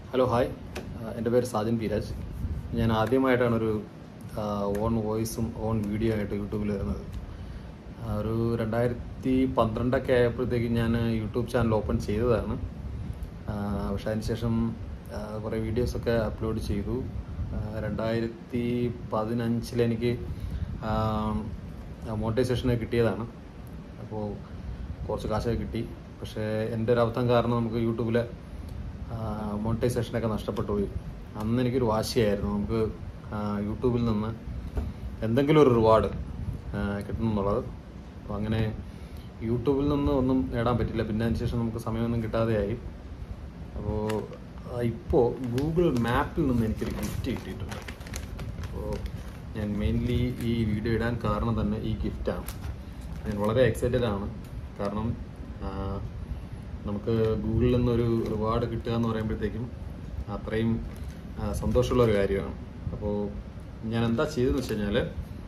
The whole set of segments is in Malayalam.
ഹലോ ഹായ് ആ, എൻ്റെ പേര് സാജൻ പീരാജ് ഞാൻ ആദ്യമായിട്ടാണ് ഒരു ഓൺ വോയിസും ഓൺ വീഡിയോ ആയിട്ട് യൂട്യൂബിൽ വരുന്നത് ആ, ഒരു രണ്ടായിരത്തി പന്ത്രണ്ടൊക്കെ ആയപ്പോഴത്തേക്കും ഞാൻ യൂട്യൂബ് ചാനൽ ഓപ്പൺ ചെയ്തതാണ് ആ, പക്ഷേ അതിനുശേഷം ആ, കുറേ വീഡിയോസൊക്കെ അപ്ലോഡ് ചെയ്തു ആ, രണ്ടായിരത്തി പതിനഞ്ചിൽ എനിക്ക് മോണിറ്റൈസേഷൻ കിട്ടിയതാണ് അപ്പോൾ കുറച്ച് കാശൊക്കെ കിട്ടി പക്ഷേ എൻ്റെ ഒരു അബദ്ധം കാരണം നമുക്ക് യൂട്യൂബിലെ മോണിറ്റൈസേഷനൊക്കെ നഷ്ടപ്പെട്ടു പോയി അന്ന് എനിക്കൊരു വാശിയായിരുന്നു നമുക്ക് ആ, യൂട്യൂബിൽ നിന്ന് എന്തെങ്കിലും ഒരു റിവാർഡ് കിട്ടണം എന്നുള്ളത് അപ്പോൾ അങ്ങനെ യൂട്യൂബിൽ നിന്ന് ഒന്നും നേടാൻ പറ്റില്ല പിന്നെ അതിന് ശേഷം നമുക്ക് സമയമൊന്നും കിട്ടാതെയായി അപ്പോൾ ഇപ്പോൾ ഗൂഗിൾ മാപ്പിൽ നിന്ന് എനിക്കൊരു ഗിഫ്റ്റ് കിട്ടിയിട്ടുണ്ട് അപ്പോൾ ഞാൻ മെയിൻലി ഈ വീഡിയോ ഇടാൻ കാരണം തന്നെ ഈ ഗിഫ്റ്റാണ് ഞാൻ വളരെ എക്സൈറ്റഡ് ആണ് കാരണം ആ, നമുക്ക് ഗൂഗിളിൽ നിന്നൊരു റിവാർഡ് കിട്ടുക എന്ന് പറയുമ്പോഴത്തേക്കും അത്രയും ആ, സന്തോഷമുള്ള ഒരു കാര്യമാണ് അപ്പോൾ ഞാൻ എന്താ ചെയ്തതെന്ന് വെച്ച് കഴിഞ്ഞാൽ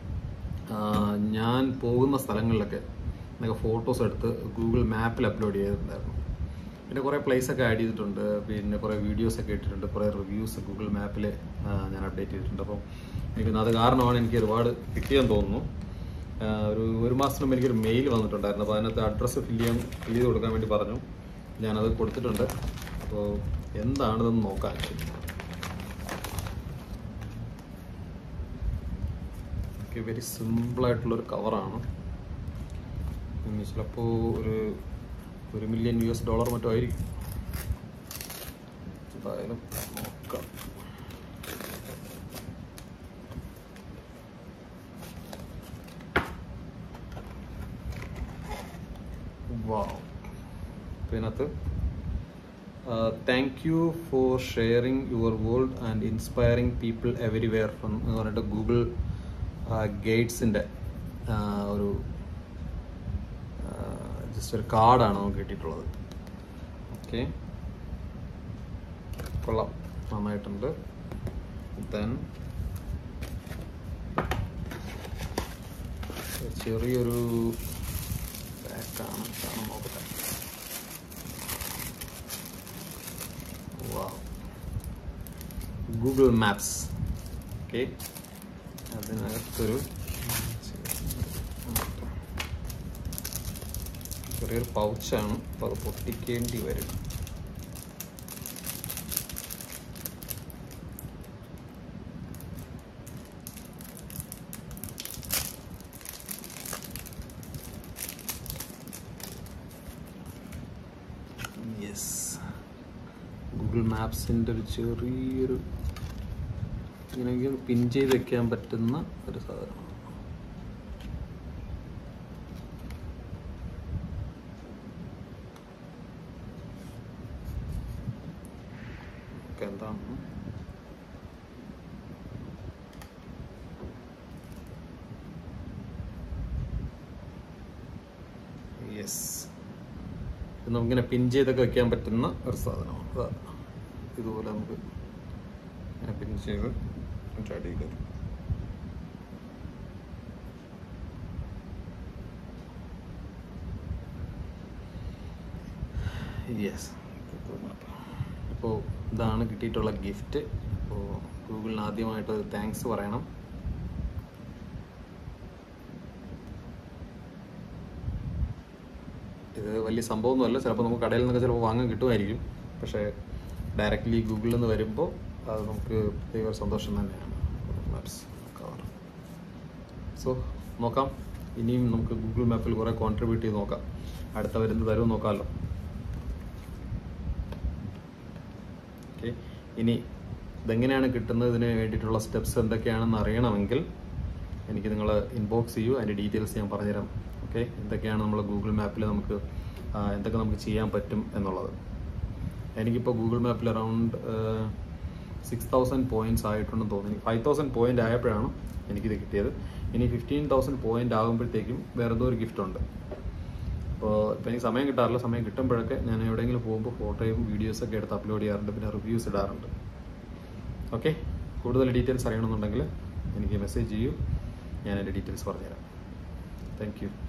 ഞാൻ പോകുന്ന സ്ഥലങ്ങളിലൊക്കെ എന്നൊക്കെ ഫോട്ടോസ് എടുത്ത് ഗൂഗിൾ മാപ്പിൽ അപ്ലോഡ് ചെയ്തിട്ടുണ്ടായിരുന്നു പിന്നെ കുറേ പ്ലേസ് ഒക്കെ ആഡ് ചെയ്തിട്ടുണ്ട് പിന്നെ കുറേ വീഡിയോസ് ഒക്കെ ഇട്ടിട്ടുണ്ട് കുറേ റിവ്യൂസ് ഗൂഗിൾ മാപ്പിൽ ഞാൻ അപ്ഡേറ്റ് ചെയ്തിട്ടുണ്ട് അപ്പോൾ എനിക്ക് അത് കാരണമാണ് എനിക്ക് ഒരുപാട് കിട്ടിയെന്ന് തോന്നുന്നു ആ, ഒരു ഒരു മാസം മുമ്പ് എനിക്കൊരു മെയിൽ വന്നിട്ടുണ്ടായിരുന്നു അപ്പോൾ അതിനകത്ത് അഡ്രസ്സ് ഫില്ല് ചെയ്യാൻ ഫില്ല് ചെയ്ത് കൊടുക്കാൻ വേണ്ടി പറഞ്ഞു ഞാനത് കൊടുത്തിട്ടുണ്ട് അപ്പോൾ എന്താണിതെന്ന് നോക്കാം ഓക്കെ വെരി സിമ്പിളായിട്ടുള്ളൊരു കവറാണ് ഇനി ചിലപ്പോൾ ഒരു ഒരു മില്യൺ യു എസ് ഡോളർ മറ്റോ ആയിരിക്കും എന്തായാലും നോക്കാം വാവ് ഇതിനകത്ത് thank you for sharing your world and inspiring people everywhere from എന്ന് പറഞ്ഞിട്ട് ഗൂഗിൾ ഗൈഡ്സിൻ്റെ ഒരു ജസ്റ്റ് ഒരു കാർഡാണ് നമുക്ക് കിട്ടിയിട്ടുള്ളത് ഓക്കെ കൊള്ളാം നന്നായിട്ടുണ്ട് ദെൻ ചെറിയൊരു ബാക്കാണ് കാണാൻ നോക്കട്ടെ ഗൂഗിൾ മാപ്സ് ഓക്കെ അതിനകത്തൊരു ചെറിയൊരു പൗച്ചാണ് അപ്പോൾ അത് പൊട്ടിക്കേണ്ടി വരും യെസ് ഗൂഗിൾ മാപ്സിൻ്റെ ഒരു ചെറിയൊരു ഇങ്ങനെയെങ്കിൽ പിൻ ചെയ്ത് വെക്കാൻ പറ്റുന്ന ഒരു സാധനം ഒക്കെ എന്താണ് യെസ് ഇത് നമുക്കിങ്ങനെ പിൻ ചെയ്തൊക്കെ വെക്കാൻ പറ്റുന്ന ഒരു സാധനമാണ് അതാ ഇതുപോലെ നമുക്ക് ഇങ്ങനെ പിൻ ചെയ്ത് അതിൻ്റെ അടിയിൽ വരും യെസ് അപ്പോൾ ഇതാണ് കിട്ടിയിട്ടുള്ള ഗിഫ്റ്റ് അപ്പോൾ ഗൂഗിളിന് ആദ്യമായിട്ട് താങ്ക്സ് പറയണം ഇത് വലിയ സംഭവമൊന്നുമല്ല ചിലപ്പോൾ നമുക്ക് കടയിൽ നിന്നൊക്കെ ചിലപ്പോൾ വാങ്ങാൻ കിട്ടുമായിരിക്കും പക്ഷേ ഡയറക്റ്റ്ലി ഗൂഗിളിൽ നിന്ന് വരുമ്പോൾ അത് നമുക്ക് പ്രത്യേക ഒരു സന്തോഷം തന്നെയാണ് മാപ്സ് കവർ സോ നോക്കാം ഇനിയും നമുക്ക് ഗൂഗിൾ മാപ്പിൽ കുറേ കോൺട്രിബ്യൂട്ട് ചെയ്ത് നോക്കാം അടുത്ത വരുന്നത് തരും നോക്കാമല്ലോ ഓക്കെ ഇനി ഇതെങ്ങനെയാണ് കിട്ടുന്നത് ഇതിന് വേണ്ടിയിട്ടുള്ള സ്റ്റെപ്സ് എന്തൊക്കെയാണെന്ന് അറിയണമെങ്കിൽ എനിക്ക് നിങ്ങൾ ഇൻബോക്സ് ചെയ്യൂ അതിൻ്റെ ഡീറ്റെയിൽസ് ഞാൻ പറഞ്ഞുതരാം ഓക്കെ എന്തൊക്കെയാണ് നമ്മൾ ഗൂഗിൾ മാപ്പിൽ നമുക്ക് ആ, എന്തൊക്കെ നമുക്ക് ചെയ്യാൻ പറ്റും എന്നുള്ളത് എനിക്കിപ്പോൾ ഗൂഗിൾ മാപ്പിൽ അറൗണ്ട് സിക്സ് തൗസൻഡ് പോയിന്റ്സ് ആയിട്ടുണ്ടെന്ന് തോന്നി ഫൈവ് തൗസൻഡ് പോയിന്റ് ആയപ്പോഴാണ് എനിക്കിത് കിട്ടിയത് ഇനി ഫിഫ്റ്റീൻ തൗസൻഡ് പോയിന്റ് ആകുമ്പോഴത്തേക്കും വേറെ എന്തോ ഒരു ഗിഫ്റ്റ് ഉണ്ട് അപ്പോൾ ഇപ്പം എനിക്ക് സമയം കിട്ടാറില്ല സമയം കിട്ടുമ്പോഴൊക്കെ ഞാൻ എവിടെയെങ്കിലും പോകുമ്പോൾ ഫോട്ടോയും വീഡിയോസൊക്കെ എടുത്ത് അപ്ലോഡ് ചെയ്യാറുണ്ട് പിന്നെ റിവ്യൂസ് ഇടാറുണ്ട് ഓക്കെ കൂടുതൽ ഡീറ്റെയിൽസ് അറിയണമെന്നുണ്ടെങ്കിൽ എനിക്ക് മെസ്സേജ് ചെയ്യൂ ഞാൻ എൻ്റെ ഡീറ്റെയിൽസ് പറഞ്ഞുതരാം താങ്ക് യു